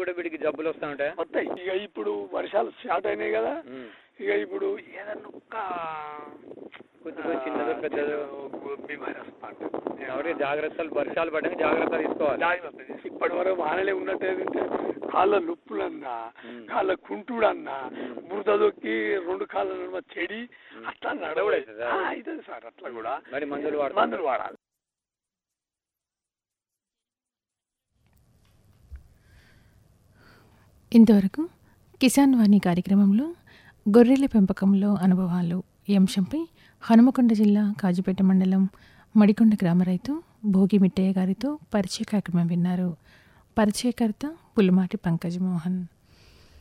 కూడా వీడికి జబ్బులు వస్తా ఉంటాయి వస్తాయి ఇక ఇప్పుడు వర్షాలు స్టార్ట్ అయినాయి కదా ఇక ఇప్పుడు ఏదన్నా ఒక్క కొద్దిగా చిన్నదో పెద్దదో బీమారి వస్తాంట కాబట్టి జాగ్రత్తలు వర్షాలు పడ్డాక జాగ్రత్త తీసుకోవాలి జాగ్రత్త చేసి ఇప్పటి వరకు వానలే ఉన్నట్టేదంటే కాళ్ళ నొప్పులన్నా ఉమ్. కాళ్ళ కుంటుడన్నా బురద దొక్కి రెండు కాళ్ళ నడుమ చెడి అట్లా నడవడే అవుతుందా? అవుతుంది సార్ అట్లా కూడా మరి మందులు వాడతాం మందులు వాడాలి ఇంతవరకు కిసాన్ వాణి కార్యక్రమంలో గొర్రెల పెంపకంలో అనుభవాలు ఈ అంశంపై హనుమకొండ జిల్లా కాజుపేట మండలం మడికొండ గ్రామ రైతు భోగి మిట్టయ్య గారితో పరిచయ కార్యక్రమం విన్నారు పరిచయకర్త పుల్లమాటి పంకజ్ మోహన్